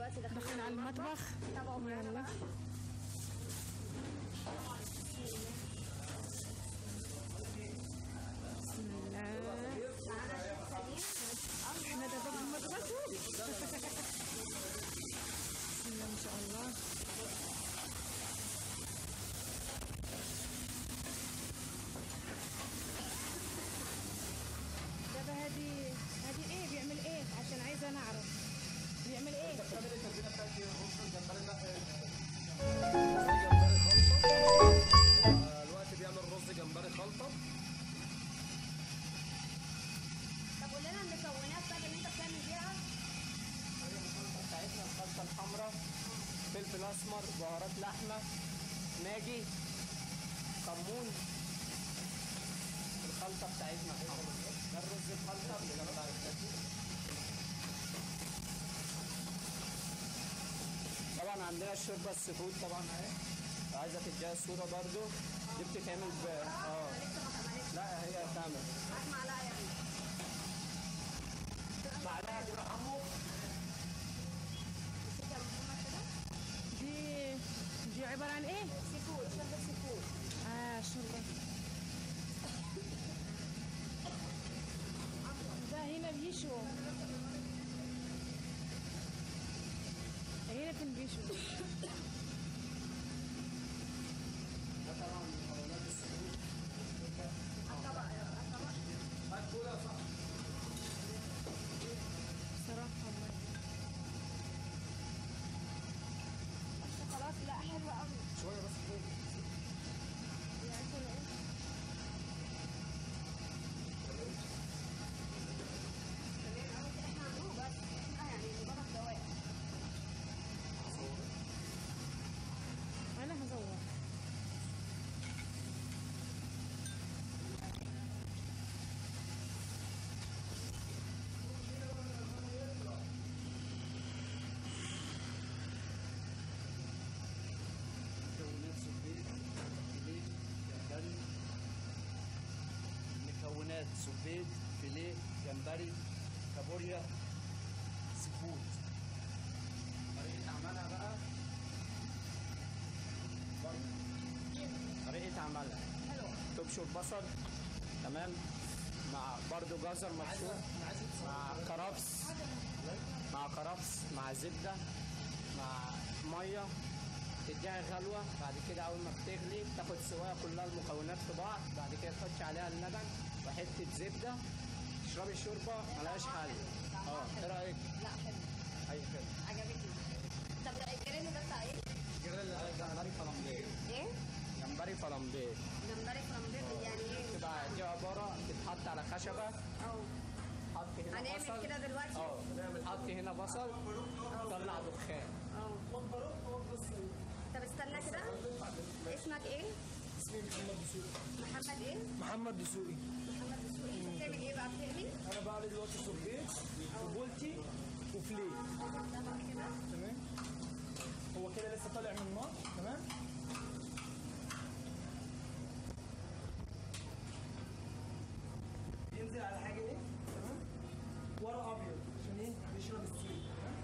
دلوقتي داخلين داخلين على المطبخ تابعوا معانا يلا. بقى بسم الله معانا شيف سليم احنا ده باب المطبخ بسم الله ما شاء الله ده بقى هادي هادي ايه بيعمل ايه عشان عايزه نعرف بيعمل ايه دلوقتي بيعمل رز جمبري خلطه طب قول لنا المكونات بقى اللي انت بتعمل بيها الخلطه بتاعتنا الخلطه الحمراء فلفل اسمر بهارات لحمه ماجي كمون الخلطه بتاعتنا الحمراء ده الرز الخلطه بالجمبري طبعا عندنا الشوربه السي فود طبعا اهي عايزه تديها الصوره برضو دي بتتعمل ب اه لا هي تعمل معاك معلقه يعني معلقه كده عمو دي دي عباره عن ايه سي فود شوربه سي فود اه شوربه ده هنا بيشوا هنا فين بيشوا ده طبعا مكونات السي فود صراحه والله خلاص لا حلوه قوي شويه بس فوق يعني كده ايه تمام قوي كده احنا هنروح بس احنا يعني مجرد دواء انا هزور مكونات سبيت فيليه جمبري مكونات سبيت فيليه جمبري كابوريا سي فود طريقة عملها بقى طريقة عملها تبشر بصل تمام مع برضو جزر مبشور مع كرفس مع كرفس مع زبدة مع مية تديها غلوة بعد كده أول ما بتغلي تاخد سواها كلها المكونات في بعض بعد كده تحط عليها اللبن وحتة زبدة تشربي الشوربة ملهاش حل اه ايه رأيك؟ لا حلو أي خدمة عجبتني طب لا الجرين ده بتاع ايه؟ جمبري فلامبيه ايه؟ جمبري فلامبيه جمبري فلامبير يعني ايه؟ تبقى دي عبارة بتتحط على خشبة اه تحط هنا هنعمل بصل كده دلوقتي؟ اه بتحط هنا بصل تطلع دخان اه طب استنى كده اسمك ايه؟ اسمي محمد دسوقي محمد ايه؟ محمد دسوقي محمد دسوقي انت بتعمل ايه بقى بتقلي؟ انا بعمل دلوقتي سوربيت وبولتي وفليه تمام هو كده لسه طالع من النار تمام ينزل على حاجه ايه تمام ورق ابيض عشان ايه يشرب السيل تمام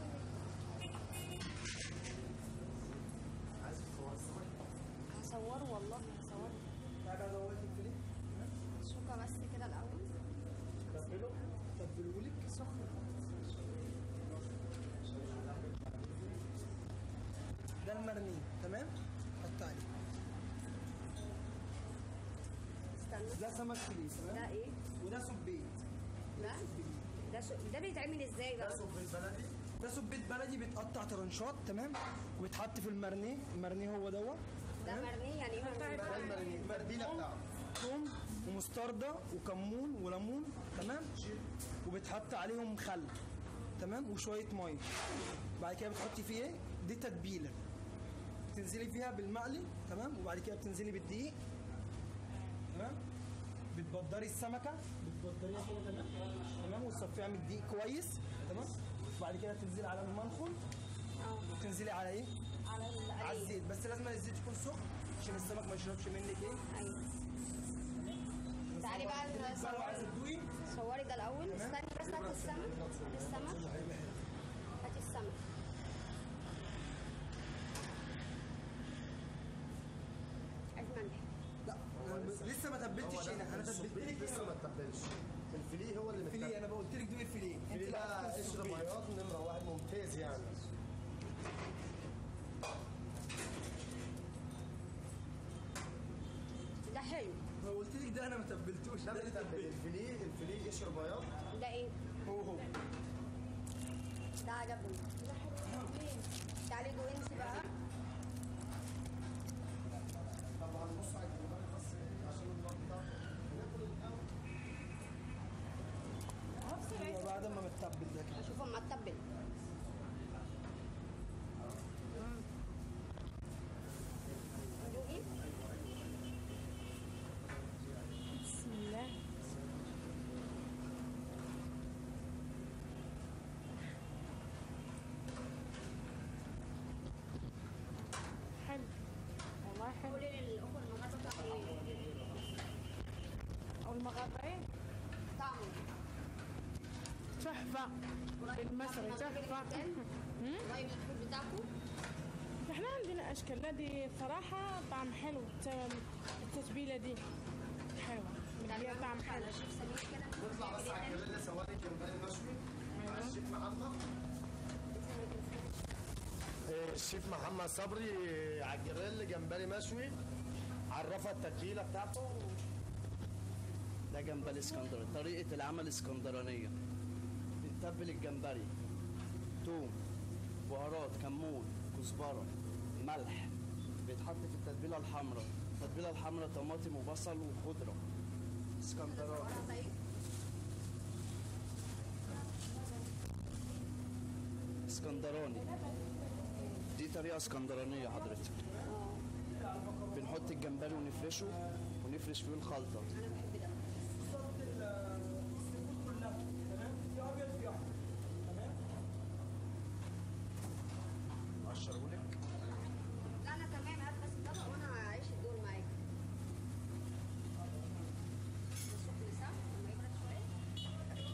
عايز تصور هصوره والله هصوره تعالى دوت الفليه تمام شوكة بس كده الأول تبله تبلهولك سخن ده المرمي تمام حط عليه استنى ده سمك فيليه ده تمام ايه؟ وده سبيت ده ده شو... ده بيتعمل ازاي ده بقى؟ سبيت بلدي ده سبيت بلدي بيتقطع ترنشات تمام وبيتحط في المرنيه المرنيه هو دوت ده مرمي يعني ايه مرمي؟ ده المرنيه المرديله بتاعته ثوم ومستردة وكمون وليمون تمام وبتحط عليهم خل تمام وشويه ميه بعد كده بتحطي فيه ايه دي تتبيله بتنزلي فيها بالمقلي تمام وبعد كده بتنزلي بالدقيق تمام بتبدري السمكه بتبدريها كده تمام تمام وتصفيها من الدقيق كويس تمام وبعد كده تنزلي على المنخل وتنزلي على ايه على ال- على عليه الزيت بس لازم الزيت يكون سخن عشان السمك ما يشربش منك ايه ايوه تعالي بقى بقى لو عايزه صوري تدوقي صوري ده الأول استني بس هات السمك هات السمك هات السمك ده انا ما تبلتوش ده ده اللي بتتبل تبلته الفيليه الفيليه قشر بياض ده ايه؟ هو هو ده عجبني تعالي جو انت بقى طبعا بص على الجمبري بس عشان المقطع بعد ما متبل ده كده شوف اما تتبل دوقي بسم الله حلو والله حلو قولي للاخوه المغربه بتاعته ايه؟ والمغربي طعمه تحفة بالمصري تحفة قريب الفول بتاعكم احنا عندنا اشكال لا دي صراحة طعم حلو الت- التتبيلة دي حلوة هي طعم حلو على شيف سمير كده نطلع بس على الجريلا ثواني جمبري مشوي مع الشيف محمد إيه، الشيف محمد صبري على الجريل جمبري مشوي عرفها التتبيله بتاعته ده جمبري اسكندراني طريقة العمل اسكندرانية بنتبل الجمبري توم بهارات كمون كزبرة ملح بيتحط في التتبيلة الحمراء التتبيلة الحمراء طماطم وبصل وخضرة اسكندراني طيب اسكندراني دي طريقة اسكندرانية حضرتك بنحط الجمبري ونفرشه ونفرش فيه الخلطة انا بحب ده بالظبط السيفود كلها تمام في ابيض في احمر تمام اشرهولك لا انا تمام هات بس الطبق وانا هعيش الدور معاك ده سخن صح؟ لما يبرد شويه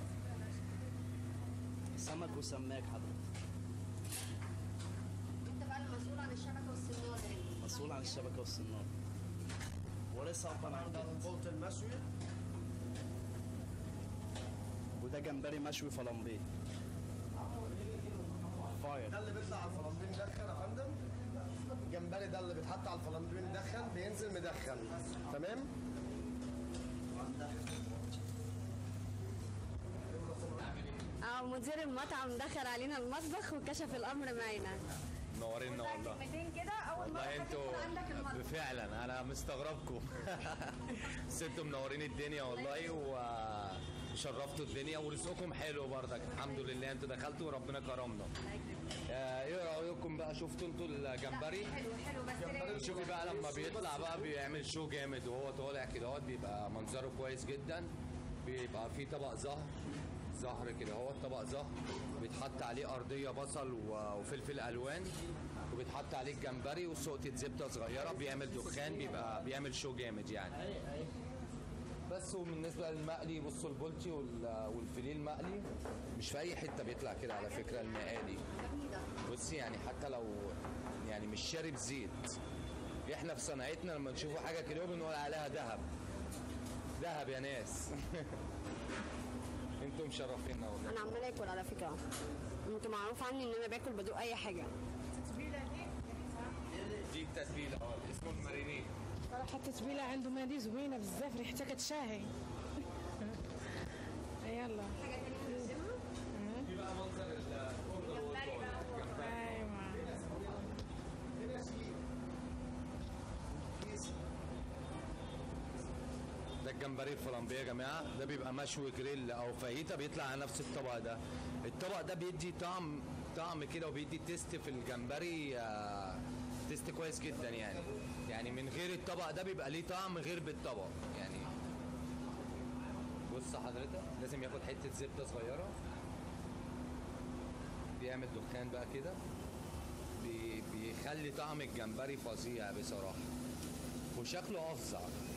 سمك وسماك حضرتك انت بقى المسؤول عن الشبكه والسناره هنا مسؤول عن الشبكة والسنارة ولسه أبا عن ده جد البولت المشوي وده جمبري مشوي فلامبيه فاير ده اللي بيطلع على الفلامبين مدخن يا فندم الجمبري ده اللي بيتحط على الفلامبين مدخن بينزل مدخن تمام اه مدير المطعم دخل علينا المطبخ وكشف الامر معانا منورينا والله كلمتين كده اول مره والله انتوا تدخل عندك المطبخ فعلا انا مستغربكم بس انتوا منورين الدنيا والله وشرفتوا الدنيا ورزقكم حلو برضك الحمد لله انتوا دخلتوا وربنا كرمنا آه، ايه رايكم بقى شفتوا انتوا الجمبري حلو حلو بس رايق. شوفي بقى لما بيطلع بقى بيعمل شو جامد وهو طالع كده اهوت بيبقى منظره كويس جدا بيبقى فيه طبق زهر زهر كده هو طبق زهر بيتحط عليه ارضيه بصل و- وفلفل الوان وبيتحط عليه الجمبري وسقطه زبده صغيره بيعمل دخان بيبقى بيعمل شو جامد يعني بس وبالنسبه للمقلي بصوا البولتي وال- والفيليه المقلي مش في اي حته بيطلع كده على فكره المقالي بصي يعني حتى لو يعني مش شارب زيت احنا في صناعتنا لما نشوفوا حاجه كده بنقول عليها ذهب ذهب يا ناس انتم مشرفينا والله انا عماله اكل على فكره انت معروف عني ان انا باكل بدوق اي حاجه التتبيلة دي دي التتبيله اه اسمه المارينيه صراحة التتبيلة عندهم هذه زوينة بزاف ريحتها كتشاهي يلا دي بقى منظر ايوه ده الجمبري الفلامبيه يا جماعه ده بيبقى مشوي جريل او فاهيتا بيطلع على نفس الطبق ده الطبق ده بيدي طعم طعم كده وبيدي تيست في الجمبري آه، تيست كويس جدا يعني يعني من غير الطبق ده بيبقى ليه طعم غير بالطبق يعني بص حضرتك لازم ياخد حته زبده صغيره بيعمل دخان بقى كده بي- بيخلي طعم الجمبري فظيع بصراحه وشكله افظع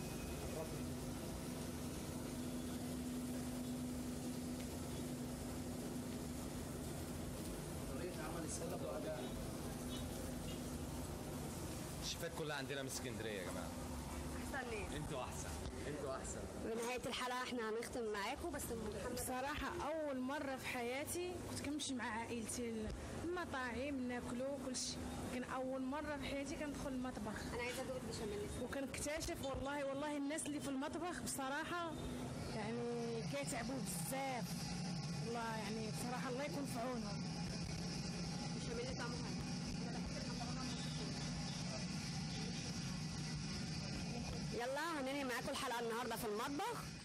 طريقة عمل السلطة ده الشيفات كلها عندنا من اسكندريه يا جماعه ناس انتوا احسن انتوا احسن بنهايه الحلقه احنا هنختم معاكم بس ام محمد بصراحة أول مرة في حياتي كنت كنمشي مع عائلتي المطاعم ناكلو كل شيء لكن أول مرة في حياتي كندخل المطبخ انا عايزه ادوق البشاميل وكنكتشف والله والله الناس اللي في المطبخ بصراحة يعني كيتعبوا بزاف والله يعني بصراحة الله يكون في عونهم البشاميل طعمه حلو يلا هننهي معاكم الحلقه النهارده في المطبخ